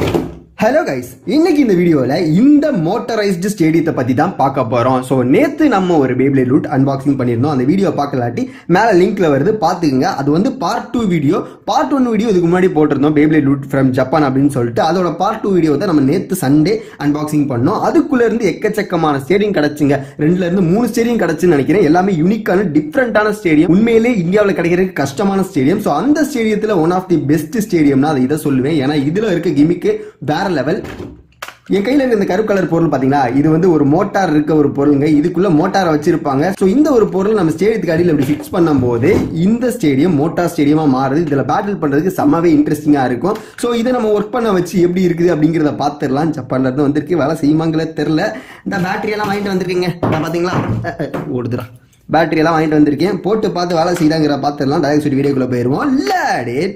Hello guys இன்னைக்கு இந்த வீடியோல இந்த மோட்டரைஸ்டு ஸ்டேடியத்தை பத்தி தான் பார்க்க போறோம் ஸோ நேத்து நம்ம ஒரு பேப்ளே ரூட் அன்பாக்சிங் பண்ணியிருந்தோம் அந்த வீடியோ பார்க்கலாட்டி மேல லிங்க்ல வருது பாத்துக்கங்க அது வந்து part two video part one video இதுக்கு முன்னாடி போட்டிருந்தோம் பேப்ளே ரூட் ஃப்ரம் ஜப்பான் அப்படின்னு சொல்லிட்டு அதோட பார்ட் டூ வீடியோ தான் நம்ம நேத்து சண்டே அன்பாக்சிங் பண்ணோம் அதுக்குள்ள இருந்து எக்கச்சக்கமான ஸ்டேடியம் கிடைச்சுங்க ரெண்டுல இருந்து மூணு ஸ்டேடியம் கிடைச்சுன்னு நினைக்கிறேன் எல்லாமே யூனிக்கான டிஃப்ரெண்டான ஸ்டேடியம் உண்மையிலே இந்தியாவில் கிடைக்கிறதுக்கு கஷ்டமான ஸ்டேடியம் ஸோ அந்த ஸ்டேடியத்தில் ஒன் ஆஃப் தி பெஸ்ட் ஸ்டேடியம்னா அதை இதை சொல்லுவேன் ஏன்னா இதுல இருக்க கிமிக்கு வேற லெவல் என் கையில இருக்க இந்த கருப்பு கலர் பொருள் பாத்தீங்களா இது வந்து ஒரு மோட்டார் இருக்க ஒரு பொருளுங்க இதுக்குள்ள மோட்டாரை வச்சிருப்பாங்க சோ இந்த ஒரு பொருள் நம்ம ஸ்டேடியத்துக்கு அடியில் இப்படி ஃபிக்ஸ் பண்ணும்போது இந்த ஸ்டேடியம் மோட்டார் ஸ்டேடியமா மாறுது இதுல பேட்டில் பண்றதுக்கு செம்மவே இன்ட்ரெஸ்டிங்கா இருக்கும் சோ இதை நம்ம ஒர்க் பண்ண வச்சு எப்படி இருக்குது அப்படிங்கறத பாத்துடலாம் ஜப்பான்ல இருந்து வந்திருக்கு வேலை செய்யுமாங்களே தெரியல இந்த பேட்டரி எல்லாம் வாங்கிட்டு வந்திருக்கீங்க இந்தா பாத்தீங்களா அஹ், அஹ், ஓடுதுடா பேட்டரி எல்லாம் வாங்கிட்டு வந்திருக்கேன் போட்டு பார்த்து வேலை செய்தாங்கிற பாத்துடலாம் டேரக்ட் சொல்லி வீடியோக்குள்ள போயிருவோம் லேட்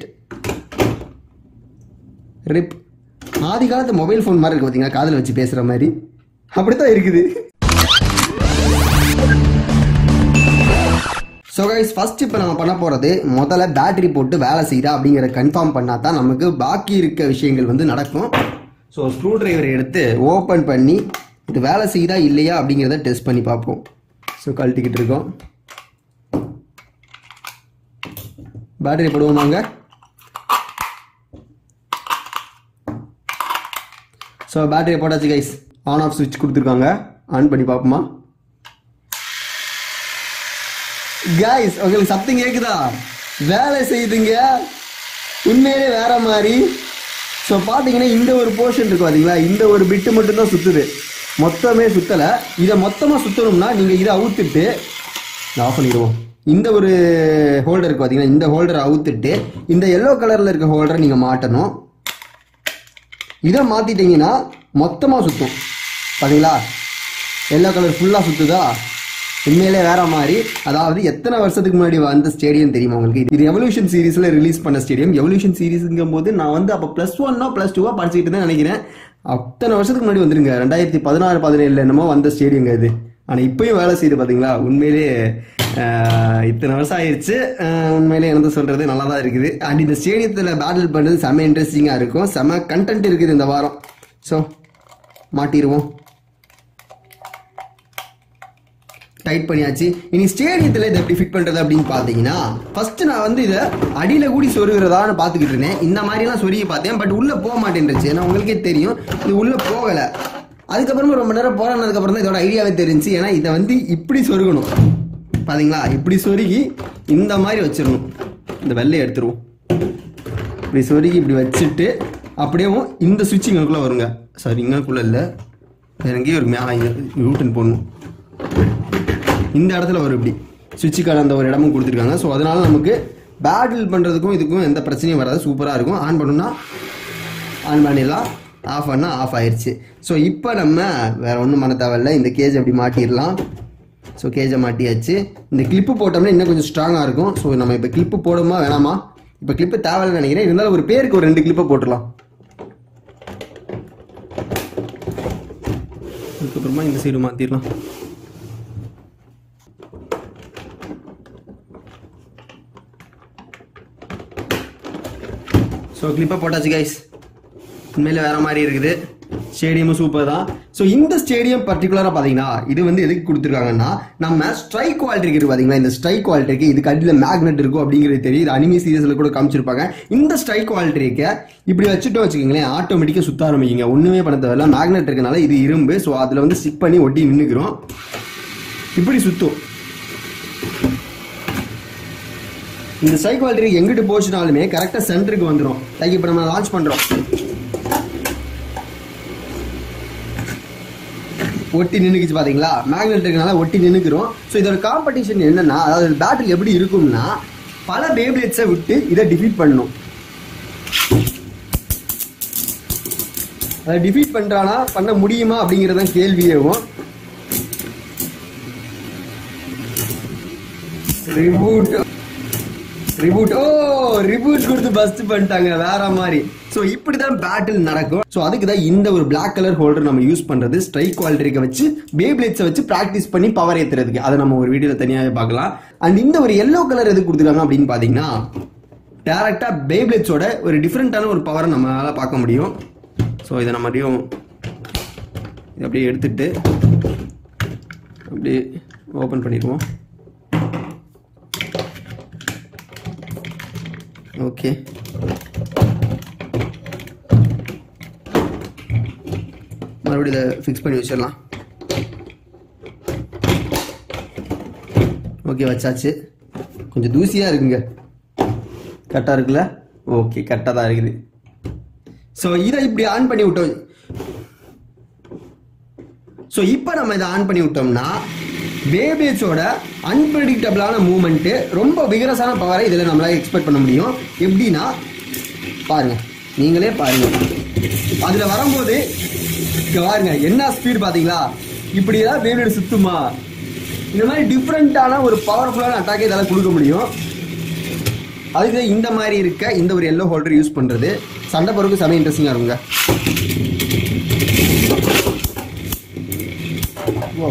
ரிப் ஆதி காலத்து மொபைல் ஃபோன் மாதிரி இருக்கு பார்த்தீங்களா காதில் வச்சு பேசுகிற மாதிரி அப்படித்தான் இருக்குது ஸோ கைஸ் ஃபர்ஸ்ட் இப்போ நம்ம பண்ண போகிறது முதல்ல பேட்டரி போட்டு வேலை செய்யுதா அப்படிங்கிற கன்ஃபார்ம் பண்ணால் தான் நமக்கு பாக்கி இருக்க விஷயங்கள் வந்து நடக்கும் ஸோ ஸ்க்ரூ டிரைவரை எடுத்து ஓப்பன் பண்ணி இது வேலை செய்யுதா இல்லையா அப்படிங்கிறத டெஸ்ட் பண்ணி பார்ப்போம் ஸோ கழட்டிக்கிட்டு இருக்கோம் பேட்டரி போடுவோமாங்க ஸோ பேட்டரி போட்டாச்சு கைஸ் ஆன் ஆஃப் சுவிட்ச் கொடுத்துருக்காங்க ஆன் பண்ணி பார்ப்போமா கைஸ் உங்களுக்கு சத்தம் கேக்குதா வேலை செய்யுதுங்க உண்மையிலே வேற மாதிரி ஸோ பார்த்தீங்கன்னா இந்த ஒரு போர்ஷன் இருக்கு பார்த்தீங்களா இந்த ஒரு பிட்டு மட்டும்தான் சுத்துது மொத்தமே சுத்தலை இதை மொத்தமாக சுற்றணும்னா நீங்கள் இதை அவுத்துட்டு ஆஃப் பண்ணிடுவோம் இந்த ஒரு ஹோல்டர் இருக்கு பார்த்தீங்கன்னா இந்த ஹோல்டரை அவுத்துட்டு இந்த எல்லோ கலரில் இருக்க ஹோல்டரை நீங்கள் மாட்டணும் இதை மாத்திட்டீங்கன்னா மொத்தமா சுத்தும் பாத்தீங்களா எல்லோ கலர் ஃபுல்லா சுத்துதா உண்மையிலே வேற மாதிரி அதாவது எத்தனை வருஷத்துக்கு முன்னாடி வந்த ஸ்டேடியம் தெரியுமா உங்களுக்கு இது எவல்யூஷன் சீரிஸ்ல ரிலீஸ் பண்ண ஸ்டேடியம் எவல்யூஷன் சீரிஸ்ங்கும் போது நான் வந்து அப்போ பிளஸ் ஒன்னோ பிளஸ் டூவா படிச்சுக்கிட்டு தான் நினைக்கிறேன் அத்தனை வருஷத்துக்கு முன்னாடி வந்துருங்க ரெண்டாயிரத்தி பதினாறு பதினேழுல என்னமோ வந்த ஸ்டேடியங்க இது ஆனா இப்பயும் வேலை செய்யுது பாத்தீங்களா உண்மையிலே ஆஹ், இத்தனை வருஷம் ஆயிருச்சு ஆஹ், உண்மையிலே என்ன சொல்றது நல்லா தான் இருக்குது அண்ட் இந்த ஸ்டேடியத்துல பேட்டில் பண்றது செம இன்ட்ரெஸ்டிங்கா இருக்கும் செம கண்டென்ட் இருக்குது இந்த வாரம் ஸோ மாட்டிடுவோம் டைட் பண்ணியாச்சு இனி ஸ்டேடியத்தில் இதை எப்படி ஃபிட் பண்ணுறது அப்படின்னு பார்த்தீங்கன்னா ஃபர்ஸ்ட் நான் வந்து இதை அடியில் கூடி சொருகிறதான்னு பார்த்துக்கிட்டு இருந்தேன் இந்த மாதிரிலாம் சொருகி பார்த்தேன் பட் உள்ளே போக மாட்டேன்ருச்சு ஏன்னா உங்களுக்கே தெரியும் இது உள்ளே போகலை அதுக்கப்புறமா ரொம்ப நேரம் போராடினதுக்கப்புறம் தான் இதோட ஐடியாவே தெரிஞ்சு ஏன்னா இதை வந்து இப்படி சொருகணும் பாத்தீங்களா இப்படி சொருகி இந்த மாதிரி வச்சிடணும் இந்த வெள்ளையை எடுத்துருவோம் இப்படி சொருகி இப்படி வச்சுட்டு அப்படியேவும் இந்த சுவிட்ச் இங்கக்குள்ளே வருங்க சாரி இங்கக்குள்ளே இல்லை எங்கேயும் ஒரு மேலே யூட்டன் போடணும் இந்த இடத்துல வரும் இப்படி சுவிட்சுக்கான அந்த ஒரு இடமும் கொடுத்துருக்காங்க ஸோ அதனால நமக்கு பேட்டில் பண்ணுறதுக்கும் இதுக்கும் எந்த பிரச்சனையும் வராது சூப்பராக இருக்கும் ஆன் பண்ணணும்னா ஆன் பண்ணிடலாம் ஆஃப் பண்ணால் ஆஃப் ஆயிடுச்சு ஸோ இப்போ நம்ம வேற ஒன்றும் பண்ண தேவையில்ல இந்த கேஜ் அப்படி மாட்டிடலாம் ஸோ கேஜை மாட்டியாச்சு இந்த கிளிப்பு போட்டோம்னா இன்னும் கொஞ்சம் ஸ்ட்ராங்காக இருக்கும் ஸோ நம்ம இப்போ கிளிப்பு போடுமா வேணாமா இப்போ கிளிப்பு தேவையில்லைன்னு நினைக்கிறேன் இருந்தாலும் ஒரு பேருக்கு ஒரு ரெண்டு கிளிப்பை போட்டுடலாம் அதுக்கப்புறமா இந்த சைடு மாற்றிடலாம் ஸோ கிளிப்பை போட்டாச்சு கைஸ் உண்மையில வேற மாதிரி இருக்குது ஸ்டேடியமும் சூப்பர் தான் ஸோ இந்த ஸ்டேடியம் பர்டிகுலராக பார்த்தீங்கன்னா இது வந்து எதுக்கு கொடுத்துருக்காங்கன்னா நம்ம ஸ்ட்ரைக் குவாலிட்டி இருக்குது பார்த்தீங்களா இந்த ஸ்ட்ரைக் குவாலிட்டிக்கு இதுக்கு அடியில் மேக்னெட் இருக்கும் அப்படிங்கிறது தெரியும் இது அனிமி சீரியஸில் கூட காமிச்சிருப்பாங்க இந்த ஸ்ட்ரைக் குவாலிட்டிக்கு இப்படி வச்சுட்டோம் வச்சுக்கோங்களேன் ஆட்டோமேட்டிக்காக சுத்த ஆரம்பிக்குங்க ஒன்றுமே பண்ண தேவையில்ல மேக்னெட் இருக்கனால இது இரும்பு ஸோ அதில் வந்து ஸ்டிக் பண்ணி ஒட்டி நின்றுக்கிறோம் இப்படி சுத்தும் இந்த ஸ்ட்ரைக் குவாலிட்டி எங்கிட்டு போச்சுனாலுமே கரெக்டாக சென்டருக்கு வந்துடும் லைக் இப்போ நம்ம லான்ச் பண்ணுறோம் ஒட்டி நின்னுக்குச்சு பாத்தீங்களா மேக்னெட் இருக்கனால ஒட்டி நின்னுக்கிறோம் ஸோ இதோட காம்படிஷன் என்னன்னா அதாவது பேட்டில் எப்படி இருக்கும்னா பல பேப்ளேட்ஸை விட்டு இதை டிஃபீட் பண்ணணும் அதை டிஃபீட் பண்றானா பண்ண முடியுமா அப்படிங்கறத கேள்வியேவும் ரிபூட் ரிபூட் ஓ ரிபூட் கொடுத்து பஸ்ட் பண்ணிட்டாங்க வேற மாதிரி சோ இப்படிதான் பேட்டில் நடக்கும் சோ அதுக்கு தான் இந்த ஒரு Black கலர் ஹோல்டர் நம்ம யூஸ் பண்றது ஸ்ட்ரைக் குவாலிட்டிக்கு வச்சு பேப்ளேட்ஸை வச்சு பிராக்டிஸ் பண்ணி பவர் ஏத்துறதுக்கு அதை நம்ம ஒரு வீடியோல தனியாவே பார்க்கலாம் அண்ட் இந்த ஒரு எல்லோ கலர் எதுக்கு கொடுத்துருக்காங்க அப்படின்னு பாத்தீங்கன்னா டேரக்டா பேப்ளேட்ஸோட ஒரு டிஃப்ரெண்டான ஒரு பவரை நம்மளால பார்க்க முடியும் ஸோ இதை நம்ம மறுபடியும் இதை அப்படியே எடுத்துட்டு அப்படியே ஓப்பன் பண்ணிடுவோம் ஓகே மறுபடியும் இதை ஃபிக்ஸ் பண்ணி வச்சிடலாம் ஓகே வச்சாச்சு கொஞ்சம் தூசியாக இருக்குங்க கரெக்டாக இருக்குல்ல ஓகே கரெக்டாக தான் இருக்குது ஸோ இதை இப்படி ஆன் பண்ணி விட்டோம் ஸோ இப்போ நம்ம இதை ஆன் பண்ணி விட்டோம்னா பேபேஜோட அன்பிரடிக்டபிளான மூமெண்ட்டு ரொம்ப விகரஸான பவரை இதில் நம்மளால எக்ஸ்பெக்ட் பண்ண முடியும் எப்படின்னா பாருங்க நீங்களே பாருங்க அதில் வரும்போது இங்க பாருங்க என்ன ஸ்பீடு பார்த்தீங்களா இப்படி தான் பேபியோட சுத்துமா இந்த மாதிரி டிஃப்ரெண்ட்டான ஒரு பவர்ஃபுல்லான அட்டாக்கை இதால் கொடுக்க முடியும் அதுக்கு இந்த மாதிரி இருக்க இந்த ஒரு எல்லோ ஹோல்டர் யூஸ் பண்ணுறது சண்டை போறதுக்கு செம இன்ட்ரெஸ்டிங்காக இருக்குங்க Wow.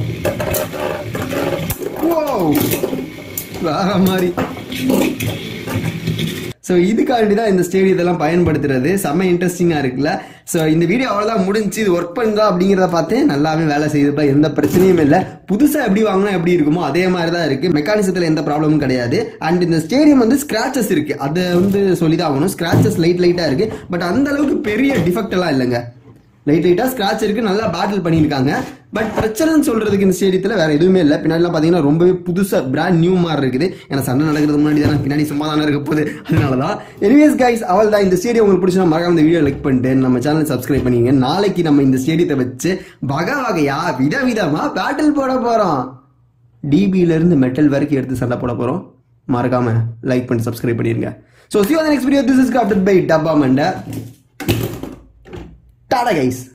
Wow. வேற மாதிரி ஸோ இதுக்காண்டி தான் இந்த ஸ்டேடியத்தெல்லாம் பயன்படுத்துறது செம்ம இன்ட்ரெஸ்டிங்காக இருக்குல்ல ஸோ இந்த வீடியோ அவ்வளோதான் முடிஞ்சு இது ஒர்க் பண்ணுதா அப்படிங்கிறத பார்த்து நல்லாவே வேலை செய்யுதுப்பா எந்த பிரச்சனையும் இல்லை புதுசாக எப்படி வாங்கினா எப்படி இருக்குமோ அதே மாதிரி தான் இருக்குது மெக்கானிசத்தில் எந்த ப்ராப்ளமும் கிடையாது அண்ட் இந்த ஸ்டேடியம் வந்து ஸ்க்ராச்சஸ் இருக்குது அதை வந்து சொல்லி தான் ஆகணும் ஸ்க்ராச்சஸ் லைட் லைட்டாக இருக்குது பட் அந்த அளவுக்கு பெரிய டிஃபெக்ட் எல்லாம் இல்லைங்க லைட் லைட்டாக ஸ்க்ராட்ச் இருக்கு நல்லா பேட்டில் பண்ணியிருக்காங்க பட் பிரச்சனைன்னு சொல்றதுக்கு இந்த ஸ்டேடியத்தில் வேற எதுவுமே இல்லை பின்னாடிலாம் பார்த்தீங்கன்னா ரொம்பவே புதுசாக பிராண்ட் நியூ மாதிரி இருக்குது ஏன்னா சண்டை நடக்கிறது முன்னாடி தானே பின்னாடி சும்மா தானே இருக்க போகுது அதனால தான் எனிவேஸ் கைஸ் அவள் தான் இந்த ஸ்டேடியம் உங்களுக்கு பிடிச்சா மறக்காம இந்த வீடியோ லைக் பண்ணிட்டு நம்ம சேனல் சப்ஸ்கிரைப் பண்ணிங்க நாளைக்கு நம்ம இந்த ஸ்டேடியத்தை வச்சு வகை வகையா விதவிதமா பேட்டில் போட போறோம் டிபியில இருந்து மெட்டல் வரைக்கும் எடுத்து சண்டை போட போறோம் மறக்காம லைக் பண்ணி சப்ஸ்கிரைப் பண்ணிருங்க so see next video this is crafted by டப்பா மண்டை டாடா கைஸ்